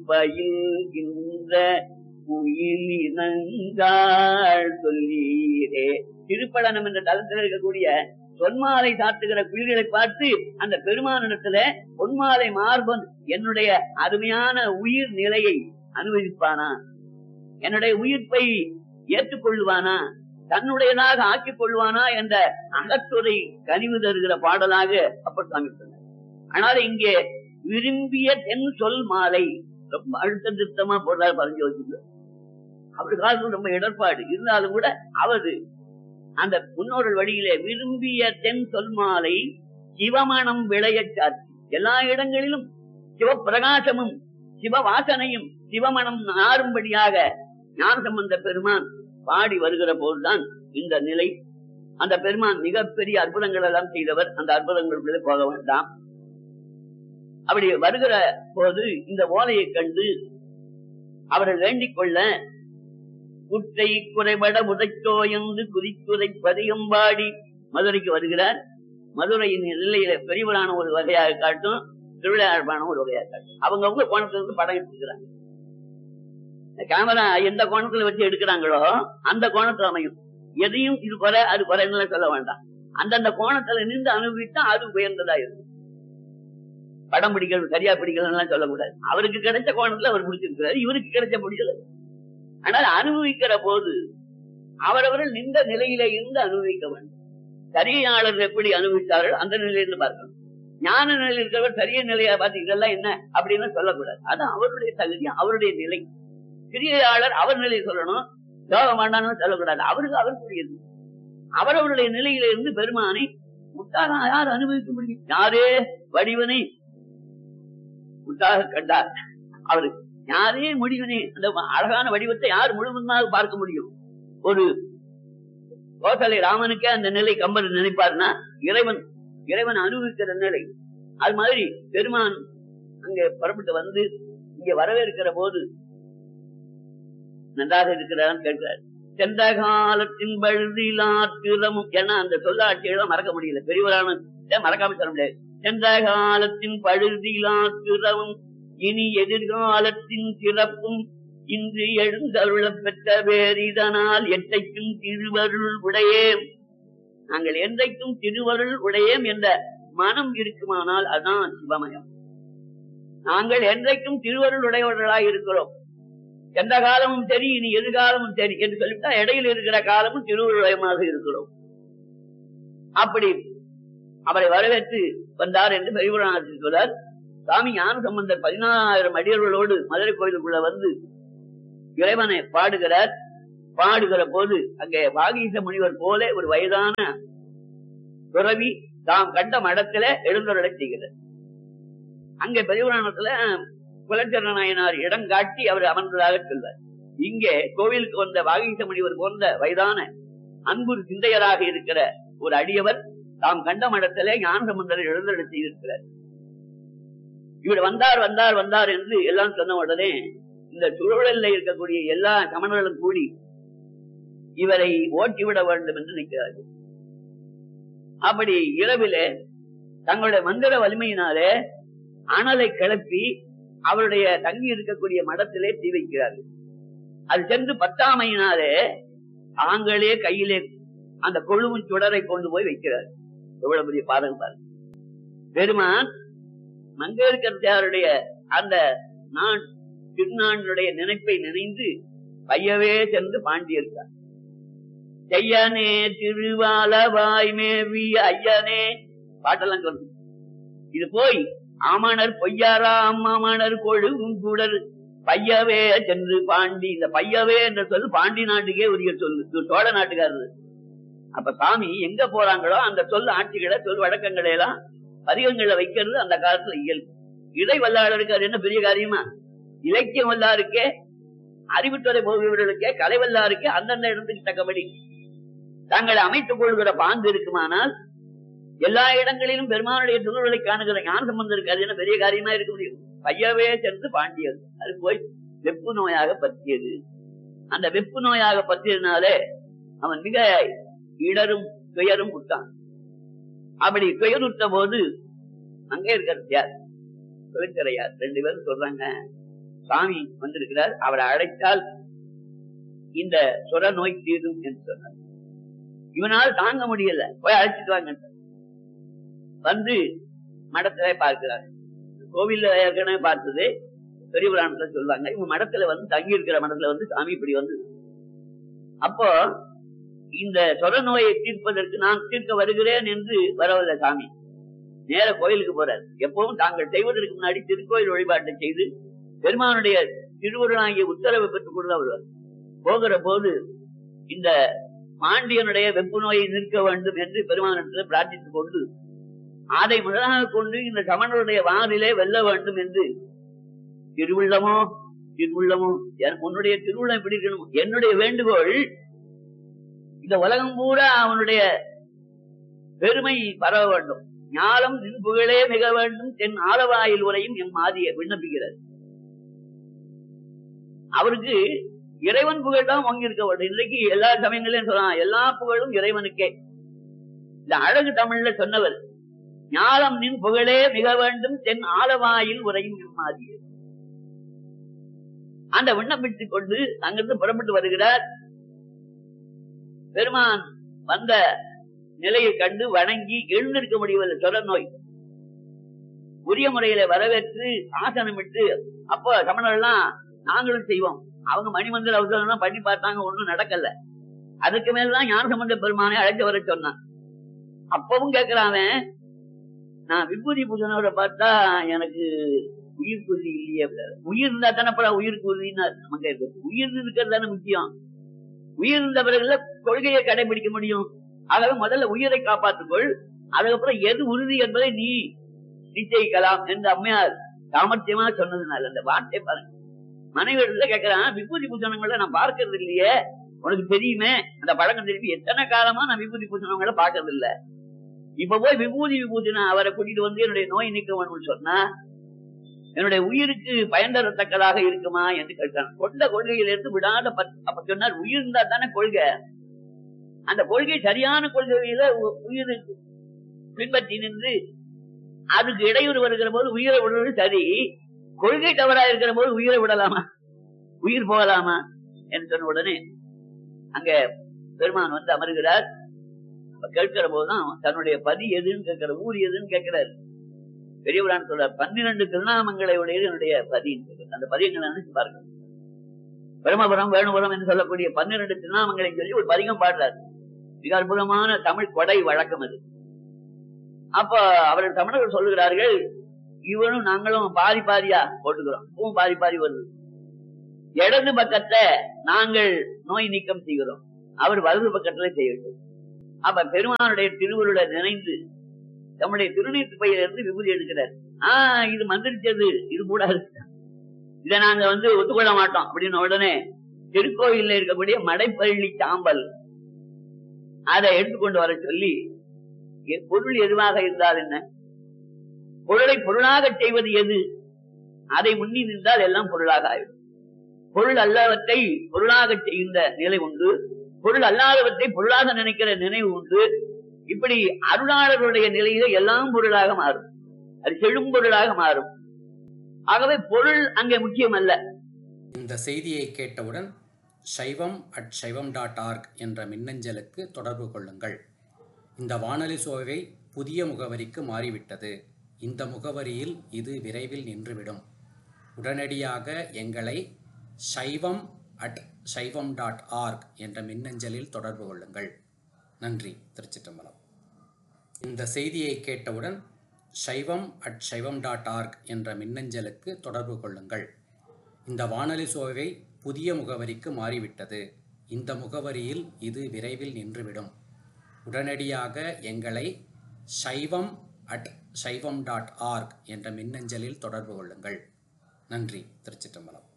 பயில்கின்ற உயிரினங்காள் சொல்லீரே திருப்பழனம் என்ற தளத்தில் இருக்கக்கூடிய பொன்மாலை சாத்துகிற குயில்களை பார்த்து அந்த பெருமானிடத்துல பொன்மாலை மார்பன் என்னுடைய அருமையான உயிர் நிலையை அனுபவிப்பானா என்னுடைய உயிர்ப்பை ஏற்றுக்கொள்வானா தன்னுடையதாக ஆக்கிக் கொள்வானா என்ற அகத்துறை கனிவு தருகிற பாடலாக அப்பர் சாமி சொன்னார் ஆனால் இங்கே விரும்பிய தென் சொல் மாலை ரொம்ப அழுத்த திருத்தமா போடுறாரு பதினஞ்சு வச்சுட்டு அவரு காலத்துல ரொம்ப இடர்பாடு இருந்தாலும் கூட அவரு அந்த முன்னோர்கள் வழியிலே விரும்பிய தென் சொல் மாலை சிவமணம் விளையச் சாத்தி எல்லா இடங்களிலும் சிவப்பிரகாசமும் சிவவாசனையும் சிவமணம் நாரும்படியாக ஞானசம்பந்த பெருமான் பாடி வருகிற போதுதான் இந்த நிலை அந்த பெருமான் மிகப்பெரிய அற்புதங்கள் எல்லாம் செய்தவர் அந்த அற்புதங்களுக்குள்ளே போக வேண்டாம் அப்படி வருகிற போது இந்த ஓலையை கண்டு அவரை வேண்டிக் கொள்ள குற்றை குறைபட உதைத்தோ என்று குதிக்குதை பதிகம்பாடி மதுரைக்கு வருகிறார் மதுரையின் எல்லையில பெரியவரான ஒரு வகையாக காட்டும் திருவிழாழ்பான ஒரு வகையாக காட்டும் அவங்கவுங்க கோணத்திலிருந்து படம் எடுத்துக்கிறாங்க இந்த கேமரா எந்த கோணத்துல வச்சு எடுக்கிறாங்களோ அந்த கோணத்துல அமையும் எதையும் இது குறை அது குறைன்னு சொல்ல வேண்டாம் அந்தந்த கோணத்துல நின்று அனுபவித்தா அது உயர்ந்ததா இருக்கும் படம் பிடிக்கிறது சரியா பிடிக்கலன்னு சொல்லக்கூடாது அவருக்கு கிடைச்ச கோணத்துல அவர் முடிச்சிருக்கிறாரு இவருக்கு கிடைச்ச முடியல ஆனால் அனுபவிக்கிற போது அவரவர்கள் நின்ற நிலையில இருந்து அனுபவிக்க வேண்டும் சரியாளர் எப்படி அனுபவித்தார்கள் அந்த நிலையிலிருந்து பார்க்கணும் ஞான நிலையில் இருக்கிறவர் சரிய நிலையா பார்த்து இதெல்லாம் என்ன அப்படின்னு சொல்லக்கூடாது அது அவருடைய தகுதி அவருடைய நிலை கிரியாளர் அவர் நிலையை சொல்லணும் யோகம் வேண்டாம்னு சொல்லக்கூடாது அவருக்கு அவருக்குரியது அவரவருடைய நிலையில இருந்து பெருமானை முட்டாக யார் அனுபவிக்க முடியும் யாரே வடிவனை முட்டாக கண்டார் அவரு யாரே முடிவனே அந்த அழகான வடிவத்தை யார் முழுவதுமாக பார்க்க முடியும் ஒரு கோசலை ராமனுக்கே அந்த நிலை கம்பர் நினைப்பார்னா இறைவன் இறைவன் அனுபவிக்கிற நிலை அது மாதிரி பெருமான் அங்கே புறப்பட்டு வந்து இங்க வரவேற்கிற போது நன்றாக இருக்கிறான்னு கேட்கிறார் சென்ற காலத்தின் பழுதிலாத்திரமும் ஏன்னா அந்த சொல்லாட்சியெல்லாம் மறக்க முடியல பெரியவரான மறக்காம சொல்ல முடியாது சென்ற காலத்தின் பழுதிலாத்திரமும் இனி எதிர்காலத்தின் சிறப்பும் இன்று எழுந்தருள பெற்ற வேறிதனால் எத்தைக்கும் திருவருள் உடையேம் நாங்கள் என்றைக்கும் திருவருள் உடையேம் என்ற மனம் இருக்குமானால் அதான் சிவமயம் நாங்கள் என்றைக்கும் திருவருள் உடையவர்களாக இருக்கிறோம் எந்த காலமும் சரி இனி எதிர்காலமும் சரி என்று சொல்லிவிட்டா இடையில் இருக்கிற காலமும் திருவுருளயமாக இருக்கிறோம் அப்படி அவரை வரவேற்று வந்தார் என்று பெரியபுராணத்தில் சொல்றார் சாமி ஞான சம்பந்தர் பதினாயிரம் அடியர்களோடு மதுரை கோயிலுக்குள்ள வந்து இறைவனை பாடுகிறார் பாடுகிற போது அங்கே வாகீச முனிவர் போல ஒரு வயதான துறவி தாம் கண்ட மடத்துல எழுந்தருளை செய்கிறார் அங்கே பெரியபுராணத்துல குலச்சரண நாயனார் இடம் காட்டி அவர் அமர்ந்ததாக சொல்வார் இங்கே கோவிலுக்கு வந்த வாகீச முனிவர் போன்ற வயதான அன்பு சிந்தையராக இருக்கிற ஒரு அடியவர் தாம் கண்ட மடத்திலே ஞான சம்பந்தரை எழுந்தருளை செய்திருக்கிறார் இவர் வந்தார் வந்தார் வந்தார் என்று எல்லாம் சொன்ன உடனே இந்த சுழலில் இருக்கக்கூடிய எல்லா சமணர்களும் கூடி இவரை ஓட்டிவிட வேண்டும் என்று நிற்கிறார்கள் அப்படி இரவிலே தங்களுடைய மந்திர வலிமையினாலே அனலை கிளப்பி அவருடைய தங்கி இருக்கக்கூடிய மடத்திலே தீ வைக்கிறார்கள் அது சென்று பத்தாமையினாலே தாங்களே கையிலே அந்த கொழுவும் சுடரை கொண்டு போய் வைக்கிறார் எவ்வளவு பெரிய பாதகம் பாருங்க பெருமான் மங்கையர்கருடைய அந்த நான் திருநானுடைய நினைப்பை நினைந்து பையவே சென்று பாண்டியிருக்கார் செய்யனே திருவாலவாய் மேவி ஐயனே பாட்டெல்லாம் சொல்லு இது போய் ஆமணர் பொய்யாரா அம்மாமணர் கொழுவும் கூடர் பையவே சென்று பாண்டி இந்த பையவே என்ற சொல்லு பாண்டி நாட்டுக்கே உரிய சொல்லு இது சோழ நாட்டுக்காரரு அப்ப சாமி எங்க போறாங்களோ அந்த சொல் ஆட்சிகளை சொல் வழக்கங்களை எல்லாம் பதிகங்களை வைக்கிறது அந்த காலத்துல இயல்பு இறை வல்லாளருக்கு அது என்ன பெரிய காரியமா இலக்கியம் வல்லாருக்கே அறிவுத்துறை போகிறவர்களுக்கே கலை வல்லாருக்கே அந்தந்த இடத்துக்கு தக்கபடி தாங்களை அமைத்துக் கொள்கிற பாங்கு இருக்குமானால் எல்லா இடங்களிலும் பெருமானுடைய திருவுருளை காணுகிற ஞான சம்பந்தம் இருக்கு அது என்ன பெரிய காரியமா இருக்க முடியும் பையவே சென்று பாண்டியது அது போய் வெப்பு நோயாக பற்றியது அந்த வெப்பு நோயாக பற்றியதுனாலே அவன் மிக இடரும் துயரும் விட்டான் அப்படி துயருற்ற போது அங்கே இருக்கிறது யார் தொழிற்கரையார் ரெண்டு பேரும் சொல்றாங்க சாமி வந்திருக்கிறார் அவரை அழைத்தால் இந்த சொர நோய் தீரும் என்று சொன்னார் இவனால் தாங்க முடியல போய் அழைச்சிட்டு வாங்க வந்து மடத்திலே பார்க்கிறார் கோவில்ல ஏற்கனவே பார்த்தது பெரிய புராணத்துல சொல்லுவாங்க இவங்க மடத்துல வந்து தங்கி இருக்கிற மடத்துல வந்து சாமி இப்படி வந்து அப்போ இந்த சொர நோயை தீர்ப்பதற்கு நான் தீர்க்க வருகிறேன் என்று வரவில்லை சாமி நேர கோயிலுக்கு போறார் எப்பவும் தாங்கள் செய்வதற்கு முன்னாடி திருக்கோயில் வழிபாட்டை செய்து பெருமானுடைய திருவுருளாகிய உத்தரவை பெற்றுக் கொண்டு வருவார் போகிற போது இந்த பாண்டியனுடைய வெப்பு நோயை நிற்க வேண்டும் என்று பெருமானிடத்தில் பிரார்த்தித்துக் கொண்டு அதை முதலாக கொண்டு இந்த சமணருடைய வானிலே வெல்ல வேண்டும் என்று திருவுள்ளமோ திருவுள்ளமோ என் உன்னுடைய திருவுள்ளம் எப்படி இருக்கணும் என்னுடைய வேண்டுகோள் இந்த உலகம் பூரா அவனுடைய பெருமை பரவ வேண்டும் ஞானம் நின் புகழே மிக வேண்டும் தென் ஆலவாயில் உரையும் என் மாதிய விண்ணப்பிக்கிறார் அவருக்கு இறைவன் புகழ் தான் வாங்கி இருக்க வேண்டும் இன்றைக்கு எல்லா சமயங்களையும் சொல்லலாம் எல்லா புகழும் இறைவனுக்கே இந்த அழகு தமிழ்ல சொன்னவர் ஞானம் நின் புகழே மிக வேண்டும் தென் ஆலவாயில் உரையும் என் மாதிய அந்த விண்ணப்பித்துக் கொண்டு அங்கிருந்து புறப்பட்டு வருகிறார் பெருமான் வந்த நிலையை கண்டு வணங்கி எழுந்திருக்க முடியவில்லை சொர நோய் உரிய முறையில வரவேற்று ஆசனமிட்டு அப்போ சமணர்லாம் நாங்களும் செய்வோம் அவங்க மணிமந்திர அவசரம் பண்ணி பார்த்தாங்க ஒண்ணும் நடக்கல அதுக்கு மேலதான் ஞான சம்பந்த பெருமானை அழைத்து வர சொன்னான் அப்பவும் கேட்கிறான் நான் விபூதி பூஜனோட பார்த்தா எனக்கு உயிர் குருதி இல்லையே உயிர் இருந்தா தானே படம் உயிர் குருதின்னு நமக்கு இருக்கு உயிர் இருக்கிறது தானே முக்கியம் உயிர் இருந்த பிறகுல கொள்கையை கடைபிடிக்க முடியும் ஆகவே முதல்ல உயிரை காப்பாற்றுக்கொள் அதுக்கப்புறம் எது உறுதி என்பதை நீ நிச்சயிக்கலாம் என்று அம்மையார் சாமர்த்தியமா சொன்னதுனால அந்த வார்த்தை பாருங்க மனைவி இடத்துல கேட்கிறான் விபூதி பூஜனங்களை நான் பார்க்கறது இல்லையே உனக்கு தெரியுமே அந்த பழக்கம் திருப்பி எத்தனை காலமா நான் விபூதி பூஜனங்களை பார்க்கறது இல்ல இப்ப போய் விபூதி விபூதினா அவரை கூட்டிட்டு வந்து என்னுடைய நோய் நீக்க வேணும்னு சொன்னா என்னுடைய உயிருக்கு பயன் தரத்தக்கதாக இருக்குமா என்று கேட்டான் கொண்ட கொள்கையிலிருந்து விடாத அப்ப சொன்னார் உயிர் இருந்தா தானே கொள்கை அந்த கொள்கை சரியான கொள்கையில உயிர் பின்பற்றி நின்று அதுக்கு இடையூறு வருகிற போது உயிரை விடுறது சரி கொள்கை தவறா இருக்கிற போது உயிரை விடலாமா உயிர் போகலாமா என்று சொன்ன உடனே அங்க பெருமான் வந்து அமர்கிறார் கேட்கிற போதுதான் தன்னுடைய பதி எதுன்னு கேட்கிற ஊர் எதுன்னு கேட்கிறாரு பெரியவரான் சொல்ற பன்னிரண்டு திருநாமங்களை உடையது என்னுடைய பதின்னு அந்த பதியங்களை நினைச்சு பாருங்க பிரமபுரம் வேணுபுரம் என்று சொல்லக்கூடிய பன்னிரண்டு திருநாமங்களை சொல்லி ஒரு பதிகம் பாடுறாரு மிக அற்புதமான தமிழ் கொடை வழக்கம் அது அப்ப அவர்கள் தமிழர்கள் சொல்லுகிறார்கள் இவனும் நாங்களும் பாதி பாதியா போட்டுக்கிறோம் இப்பவும் பாதி பாதி வருது இடது பக்கத்தை நாங்கள் நோய் நீக்கம் செய்கிறோம் அவர் வலது பக்கத்துல செய்யட்டும் அப்ப பெருமானுடைய திருவுருளை நினைந்து நம்முடைய திருநீட்டு பையிலிருந்து விபூதி எடுக்கிறார் ஆஹ் இது மந்திரிச்சது இது கூடாது இதை நாங்க வந்து ஒத்துக்கொள்ள மாட்டோம் அப்படின்னு உடனே திருக்கோயில்ல இருக்கக்கூடிய மடைப்பள்ளி சாம்பல் அதை எடுத்துக்கொண்டு வர சொல்லி பொருள் எதுவாக இருந்தால் என்ன பொருளை பொருளாக செய்வது எது அதை முன்னி நின்றால் எல்லாம் பொருளாக ஆயிடும் பொருள் அல்லாதவற்றை பொருளாக செய்கின்ற நிலை உண்டு பொருள் அல்லாதவற்றை பொருளாக நினைக்கிற நினைவு உண்டு இப்படி அருளாளர்களுடைய நிலையில எல்லாம் பொருளாக மாறும் அது செழும் பொருளாக மாறும் ஆகவே பொருள் அங்கே முக்கியம் அல்ல இந்த செய்தியை கேட்டவுடன் சைவம் அட் சைவம் டாட் ஆர்க் என்ற மின்னஞ்சலுக்கு தொடர்பு கொள்ளுங்கள் இந்த வானொலி சோவை புதிய முகவரிக்கு மாறிவிட்டது இந்த முகவரியில் இது விரைவில் நின்றுவிடும் உடனடியாக எங்களை சைவம் அட் சைவம் டாட் ஆர்க் என்ற மின்னஞ்சலில் தொடர்பு கொள்ளுங்கள் நன்றி திருச்சிற்றம்பலம் இந்த செய்தியை கேட்டவுடன் சைவம் அட் சைவம் டாட் ஆர்க் என்ற மின்னஞ்சலுக்கு தொடர்பு கொள்ளுங்கள் இந்த வானொலி சோவை புதிய முகவரிக்கு மாறிவிட்டது இந்த முகவரியில் இது விரைவில் நின்றுவிடும் உடனடியாக எங்களை சைவம் அட் சைவம் டாட் ஆர்க் என்ற மின்னஞ்சலில் தொடர்பு கொள்ளுங்கள் நன்றி திருச்சிற்றம்பலம்